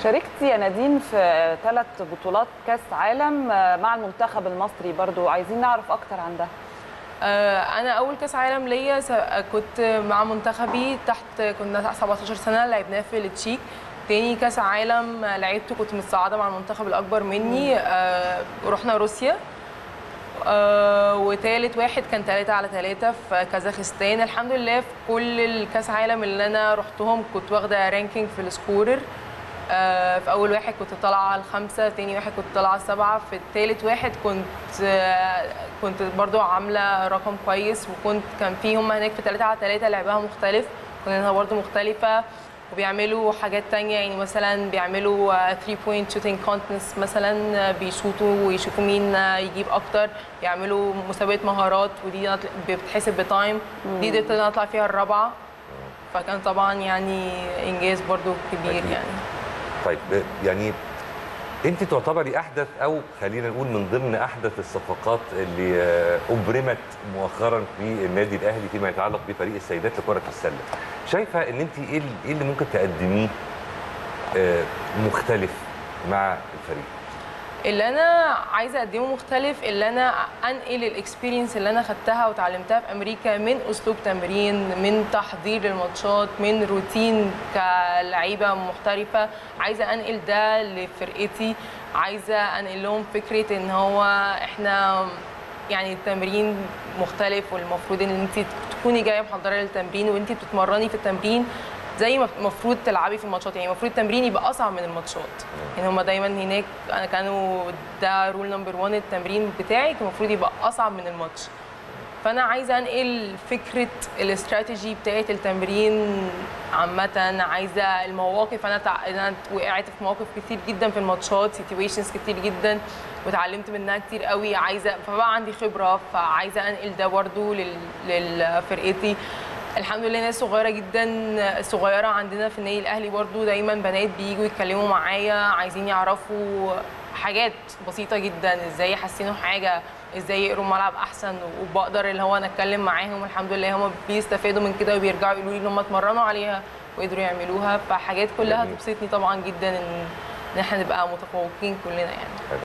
شاركتي يا نادين في ثلاث بطولات كاس عالم مع المنتخب المصري برضو عايزين نعرف اكتر عن ده آه، انا اول كاس عالم ليا س- كنت مع منتخبي تحت كنا 17 سنه لعبناه في التشيك تاني كاس عالم لعبته كنت متصاعده مع المنتخب الاكبر مني آه، رحنا روسيا آه، وتالت واحد كان تلاتة على تلاتة في كازاخستان الحمد لله في كل الكاس عالم اللي انا رحتهم كنت واخده رانكينج في السكورر آه، في اول واحد كنت طالعه على الخمسه تاني واحد كنت طالعه على السبعه في التالت واحد كنت آه، كنت برضو عامله رقم كويس وكنت كان في هم هناك في تلاته على تلاته لعبها مختلف كنا برضو مختلفه وبيعملوا حاجات تانية يعني مثلا بيعملوا 3 بوينت شوتينج كونتنس مثلا آه، بيشوطوا ويشوفوا مين آه، يجيب اكتر بيعملوا مسابقه مهارات ودي نط- بتتحسب بتايم دي قدرت إن أنا اطلع فيها الرابعه فكان طبعا يعني انجاز برضو كبير أكيد. يعني طيب يعني انت تعتبري احدث او خلينا نقول من ضمن احدث الصفقات اللي آه، ابرمت مؤخرا في النادي الاهلي فيما يتعلق بفريق السيدات لكره السله شايفه ان انت ايه اللي- ايه اللي ممكن تقدميه آه، مختلف مع الفريق اللي انا عايزه اقدمه مختلف اللي انا انقل الاكسبيرينس اللي انا خدتها وتعلمتها في امريكا من اسلوب تمرين من تحضير للماتشات من روتين كلعيبه محترفه عايزه انقل ده لفرقتي عايزه انقل لهم فكره ان هو احنا يعني التمرين مختلف والمفروض ان انت تكوني جايه محضره للتمرين وانت بتتمرني في التمرين زي ما المفروض تلعبي في الماتشات يعني المفروض التمرين يبقى اصعب من الماتشات يعني هما دايما هناك انا كانوا ده رول نمبر 1 التمرين بتاعي كان المفروض يبقى اصعب من الماتش فانا عايزه انقل فكره الاستراتيجي بتاعه التمرين عامه عايزه المواقف انا تع... انا وقعت في مواقف كتير جدا في الماتشات سيتويشنز كتير جدا وتعلمت منها كتير قوي عايزه فبقى عندي خبره فعايزه انقل ده برضو لل... لفرقتي الحمد لله ناس صغيره جدا صغيره عندنا في النادي الاهلي برضو دايما بنات بييجوا يتكلموا معايا عايزين يعرفوا حاجات بسيطه جدا ازاي يحسنوا حاجه ازاي يقروا الملعب احسن وبقدر اللي هو انا اتكلم معاهم الحمد لله هم بيستفادوا من كده وبيرجعوا يقولوا لي ان هم اتمرنوا عليها وقدروا يعملوها فحاجات كلها جميل. تبسطني طبعا جدا ان ان احنا نبقى متفوقين كلنا يعني حلو.